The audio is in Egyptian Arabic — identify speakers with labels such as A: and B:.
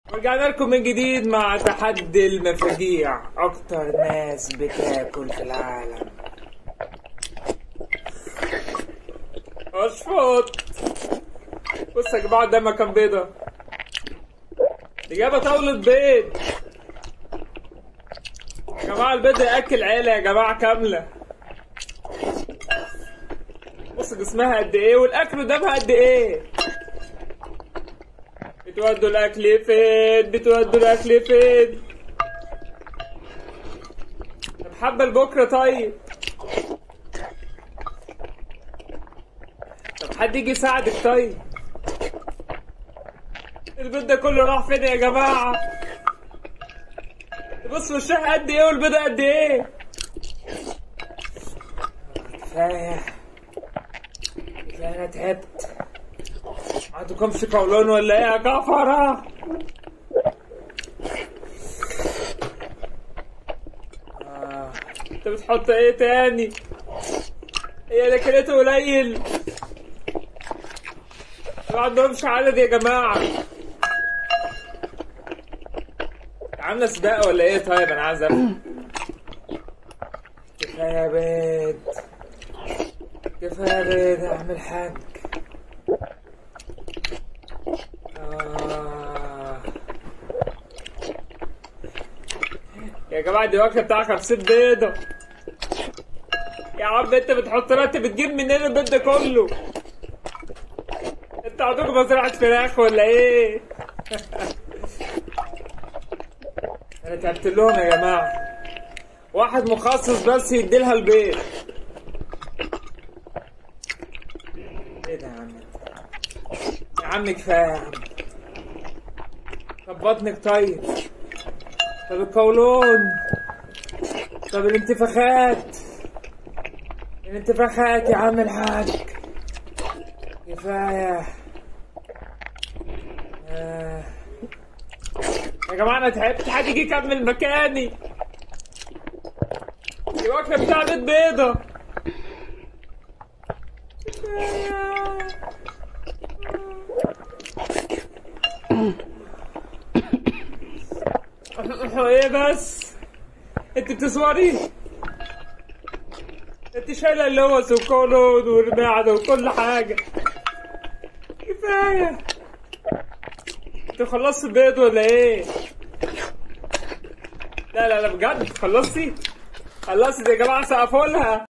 A: رجعنا لكم من جديد مع تحدي المفاجيع اكتر ناس بتاكل في العالم اشفط بص يا جماعه ده مكان بيضه اجابه طاوله بيض يا جماعه البيض ياكل عيله يا جماعه كامله بص جسمها قد ايه والاكل قدامها قد ايه بتودوا الاكل فين بتودوا الاكل فين طب حبه لبكره طيب طب حد يجي يساعدك طيب البيض ده كله راح فين يا جماعه بص وشها قد ايه والبيضه قد ايه كفايه كفايه انا تعبت ما عندكمش قولون ولا ايه يا كفرة؟ آه. انت بتحط ايه تاني؟ هي اللي كلته قليل ما عندهمش عدد يا جماعة عاملة سباق ولا ايه طيب انا عايز افهم كفاية بيض كفاية بيض يا عم الحاج آه. يا جماعة دي واكلة بتاع 50 بيضة يا عم انت بتحط لها انت بتجيب منين البيض ده كله؟ انت عندكم مزرعة فراخ ولا ايه؟ انا تعبت لهم يا جماعة واحد مخصص بس يديلها البيض ايه ده يا عم يا عم كفاية يا عم طب بطنك طيب طب القولون طب الانتفاخات الانتفاخات يا عم الحاج كفاية آه. يا جماعة أنا تعبت حد يجي يكمل مكاني دي واكلة بتاع بيض بيضة كفاية ايه بس انت بتصوري انت شايله اللوز والكولون والمعده وكل حاجه كفايه انت خلصت البيض ولا ايه لا لا لا بجد خلصتي خلصت يا جماعه سقفوا لها